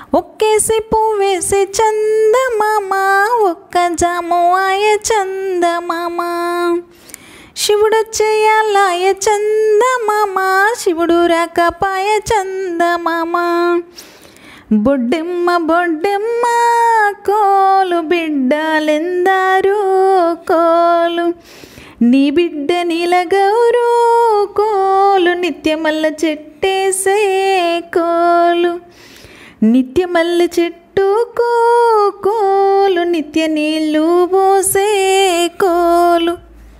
ఒక్కేసి పువ్వేసి చందమామ ఒక్క జాము ఆయ చందమామ శివుడొచ్చేయాలాయ చందమామ శివుడు రాకపాయ చందమామ బొడ్డెమ్మ బొడ్డెమ్మ కోలు బిడ్డలెందారు కోలు నీ బిడ్డ నీల గౌరు కోలు నిత్యమల్ల చెట్టేసే కోలు నిత్యమల్ల చెట్టు కో కోలు నిత్య నీళ్ళు పోసే కోలు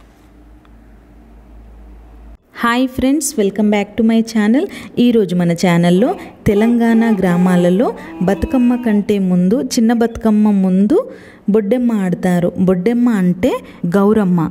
hi friends welcome back to my channel ఈరోజు మన ఛానల్లో తెలంగాణ గ్రామాలలో బతుకమ్మ కంటే ముందు చిన్న బతుకమ్మ ముందు బొడ్డెమ్మ ఆడతారు బొడ్డెమ్మ అంటే గౌరమ్మ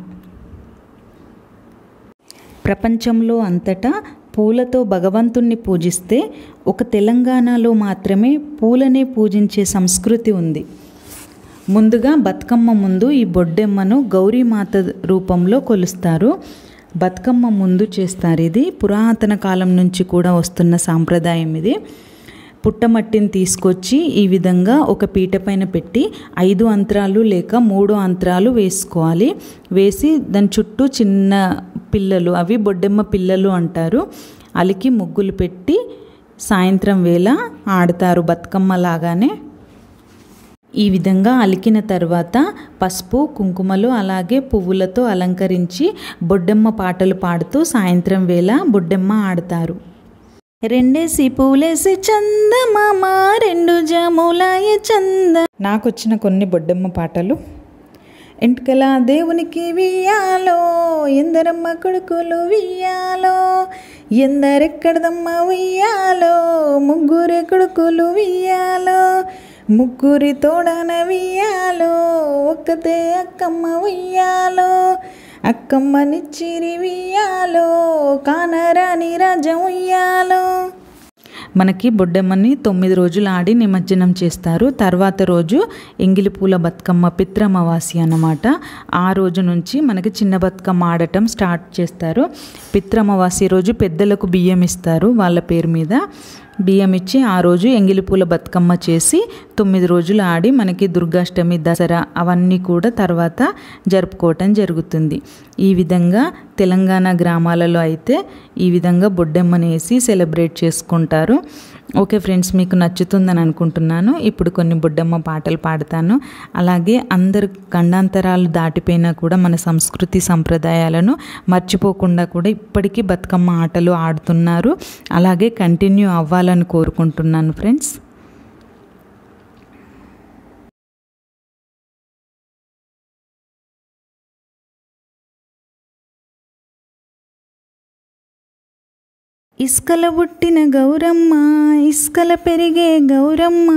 ప్రపంచంలో అంతటా పూలతో భగవంతుణ్ణి పూజిస్తే ఒక తెలంగాణలో మాత్రమే పూలనే పూజించే సంస్కృతి ఉంది ముందుగా బతుకమ్మ ముందు ఈ బొడ్డెమ్మను గౌరీమాత రూపంలో కొలుస్తారు బతుకమ్మ ముందు చేస్తారు ఇది పురాతన కాలం నుంచి కూడా వస్తున్న సాంప్రదాయం ఇది పుట్టమట్టిని తీసుకొచ్చి ఈ విధంగా ఒక పీట పైన పెట్టి ఐదు అంతరాలు లేక మూడు అంతరాలు వేసుకోవాలి వేసి దాని చుట్టూ చిన్న పిల్లలు అవి బొడ్డెమ్మ పిల్లలు అంటారు అలికి ముగ్గులు పెట్టి సాయంత్రం వేళ ఆడతారు బతుకమ్మ లాగానే ఈ విధంగా అలికిన తర్వాత పసుపు కుంకుమలు అలాగే పువ్వులతో అలంకరించి బొడ్డెమ్మ పాటలు పాడుతూ సాయంత్రం వేళ బొడ్డెమ్మ ఆడతారు రెండేసి పూలేసి చందమామ రెండు జాములాయ చంద నాకు వచ్చిన కొన్ని బొడ్డెమ్మ పాటలు ఎంటుకల దేవునికి వియ్యాలో ఎందరమ్మ కొడుకులు వియ్యాలో ఎందరెక్కడదమ్మ వియ్యాలో ముగ్గురే కొడుకులు వియ్యాలో ముగ్గురి తోడన వియ్యాలో ఒక్కతే అక్కమ్మ వియ్యాలో అక్కమ్మ నిచ్చిరి వియ్యాలో కానరాని రాజం ఉయ్యాలో మనకి బొడ్డమ్మని తొమ్మిది రోజులు ఆడి నిమజ్జనం చేస్తారు తర్వాత రోజు ఎంగిలి పూల బతుకమ్మ పిత్రమవాసి అన్నమాట ఆ రోజు నుంచి మనకి చిన్న బతుకమ్మ ఆడటం స్టార్ట్ చేస్తారు పిత్రమవాసి రోజు పెద్దలకు బియ్యం ఇస్తారు వాళ్ళ పేరు మీద బియ్యం ఇచ్చి ఆ రోజు ఎంగిలి పూల బతుకమ్మ చేసి తొమ్మిది రోజులు ఆడి మనకి దుర్గాష్టమి దసరా అవన్నీ కూడా తర్వాత జరుపుకోవటం జరుగుతుంది ఈ విధంగా తెలంగాణ గ్రామాలలో అయితే ఈ విధంగా బొడ్డెమ్మని వేసి సెలబ్రేట్ చేసుకుంటారు ఓకే ఫ్రెండ్స్ మీకు నచ్చుతుందని అనుకుంటున్నాను ఇప్పుడు కొన్ని బొడ్డమ్మ పాటలు పాడతాను అలాగే అందరు ఖండాంతరాలు దాటిపోయినా కూడా మన సంస్కృతి సంప్రదాయాలను మర్చిపోకుండా కూడా ఇప్పటికీ బతుకమ్మ ఆటలు ఆడుతున్నారు అలాగే కంటిన్యూ అవ్వాలని కోరుకుంటున్నాను ఫ్రెండ్స్ ఇసుకల పుట్టిన గౌరమ్మ ఇసుకల పెరిగే గౌరమ్మ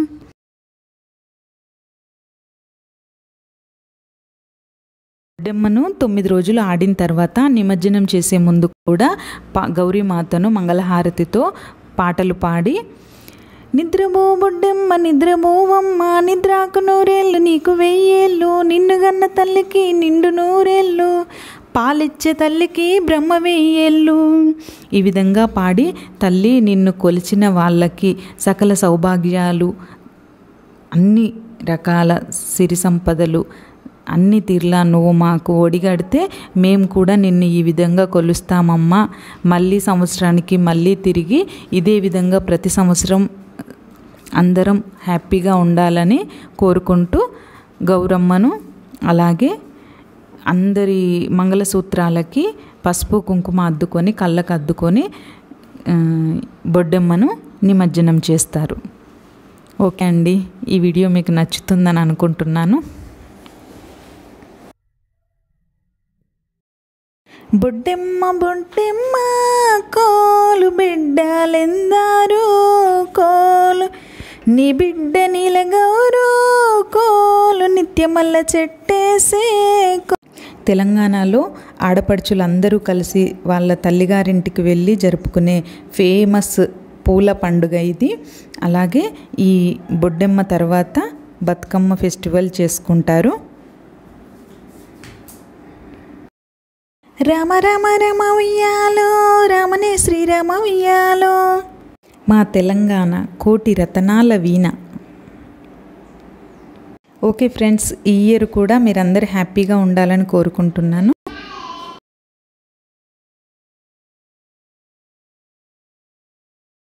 బొడ్డెమ్మను తొమ్మిది రోజులు ఆడిన తర్వాత నిమజ్జనం చేసే ముందు కూడా పా గౌరీమాతను మంగళహారతితో పాటలు పాడి నిద్రబో బొడ్డెమ్మ నిద్రబోవమ్మ నిద్రాకు నూరేళ్ళు నీకు వెయ్యేళ్ళు నిన్ను గన్న తల్లికి నిండు నూరేళ్ళు పాలిచ్చే తల్లికి బ్రహ్మ వెయ్యేళ్ళు ఈ విధంగా పాడి తల్లి నిన్ను కొలిచిన వాళ్ళకి సకల సౌభాగ్యాలు అన్ని రకాల సిరి సంపదలు అన్ని తీర్లా నువ్వు మాకు ఒడిగడితే మేము కూడా నిన్ను ఈ విధంగా కొలుస్తామమ్మా మళ్ళీ సంవత్సరానికి మళ్ళీ తిరిగి ఇదే విధంగా ప్రతి సంవత్సరం అందరం హ్యాపీగా ఉండాలని కోరుకుంటూ గౌరమ్మను అలాగే అందరి మంగళసూత్రాలకి పసుపు కుంకుమ అద్దుకొని కళ్ళకు అద్దుకొని బొడ్డెమ్మను నిమజ్జనం చేస్తారు ఓకే అండి ఈ వీడియో మీకు నచ్చుతుందని అనుకుంటున్నాను బొడ్డెమ్మ బొడ్డెమ్మ కోలు బిడ్డలెందారు కోలు నీ బిడ్డ నీల గౌరు కోలు నిత్యమల్ల చెట్టేసే తెలంగాణలో ఆడపడుచులందరూ కలిసి వాళ్ళ తల్లిగారింటికి వెళ్ళి జరుపుకునే ఫేమస్ పూల పండుగ ఇది అలాగే ఈ బొడ్డెమ్మ తర్వాత బతుకమ్మ ఫెస్టివల్ చేసుకుంటారు రామ రామ రామ ఉయ్యాలో రామనే శ్రీరామ ఉయ్యాలో మా తెలంగాణ కోటి రతనాల వీణ ఓకే ఫ్రెండ్స్ ఈ ఇయర్ కూడా మీరందరూ హ్యాపీగా ఉండాలని కోరుకుంటున్నాను